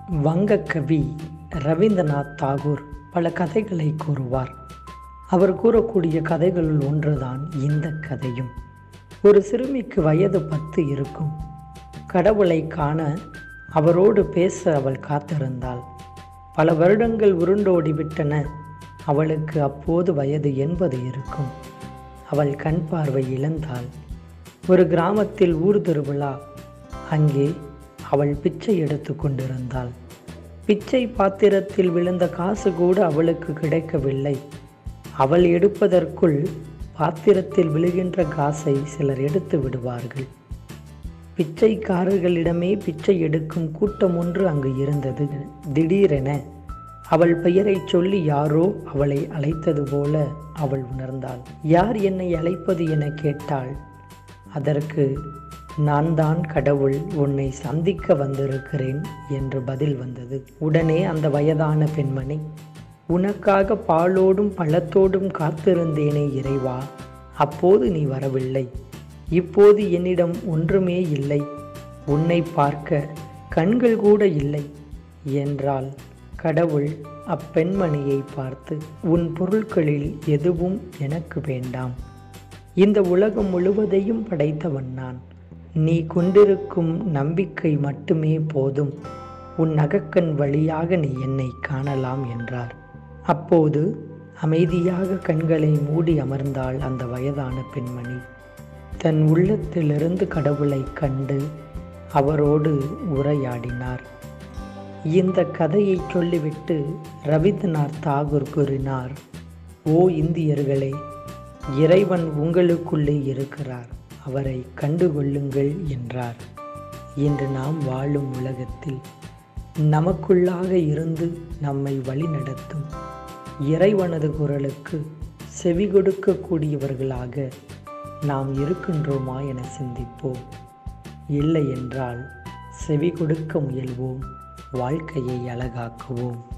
வங்கக்கவி ரவீந்திரநாத் தாகூர் பல கதைகளை கூறுவார் அவர் கூறக்கூடிய கதைகளுள் ஒன்றுதான் இந்த கதையும் ஒரு சிறுமிக்கு வயது பத்து இருக்கும் கடவுளை காண அவரோடு பேச அவள் காத்திருந்தாள் பல வருடங்கள் உருண்டோடிவிட்டன அவளுக்கு அப்போது வயது எண்பது இருக்கும் அவள் கண் பார்வை இழந்தாள் ஒரு கிராமத்தில் ஊர் திருவிழா அங்கே அவள் பிச்சை எடுத்து கொண்டிருந்தாள் பிச்சை பாத்திரத்தில் விழுந்த காசு கூட அவளுக்கு கிடைக்கவில்லை அவள் எடுப்பதற்குள் பாத்திரத்தில் விழுகின்ற காசை சிலர் எடுத்து விடுவார்கள் பிச்சைக்காரர்களிடமே பிச்சை எடுக்கும் கூட்டம் ஒன்று அங்கு இருந்தது திடீரென அவள் பெயரைச் சொல்லி யாரோ அவளை அழைத்தது போல அவள் உணர்ந்தாள் யார் என்னை அழைப்பது என கேட்டாள் அதற்கு நான் தான் கடவுள் உன்னை சந்திக்க வந்திருக்கிறேன் என்று பதில் வந்தது உடனே அந்த வயதான பெண்மணி உனக்காக பாலோடும் பழத்தோடும் காத்திருந்தேனே இறைவா அப்போது நீ வரவில்லை இப்போது என்னிடம் ஒன்றுமே இல்லை உன்னை பார்க்க கண்கள் கூட இல்லை என்றால் கடவுள் அப்பெண்மணியை பார்த்து உன் பொருட்களில் எதுவும் எனக்கு வேண்டாம் இந்த உலகம் முழுவதையும் படைத்தவன் நான் நீ கொண்டிருக்கும் நம்பிக்கை மட்டுமே போதும் உன் நகக்கண் வழியாக நீ என்னை காணலாம் என்றார் அப்போது அமைதியாக கண்களை மூடி அமர்ந்தாள் அந்த வயதான பெண்மணி தன் உள்ளத்திலிருந்து கடவுளை கண்டு அவரோடு உரையாடினார் இந்த கதையை சொல்லிவிட்டு ரவீந்திரநாத் தாகூர் கூறினார் ஓ இந்தியர்களே இறைவன் உங்களுக்குள்ளே இருக்கிறார் அவரை கண்டுகொள்ளுங்கள் என்றார் இன்று நாம் வாழும் உலகத்தில் நமக்குள்ளாக இருந்து நம்மை வழிநடத்தும் இறைவனது குரலுக்கு செவி கொடுக்கக்கூடியவர்களாக நாம் இருக்கின்றோமா என சிந்திப்போம் இல்லை என்றால் செவி கொடுக்க முயல்வோம் வாழ்க்கையை அழகாக்குவோம்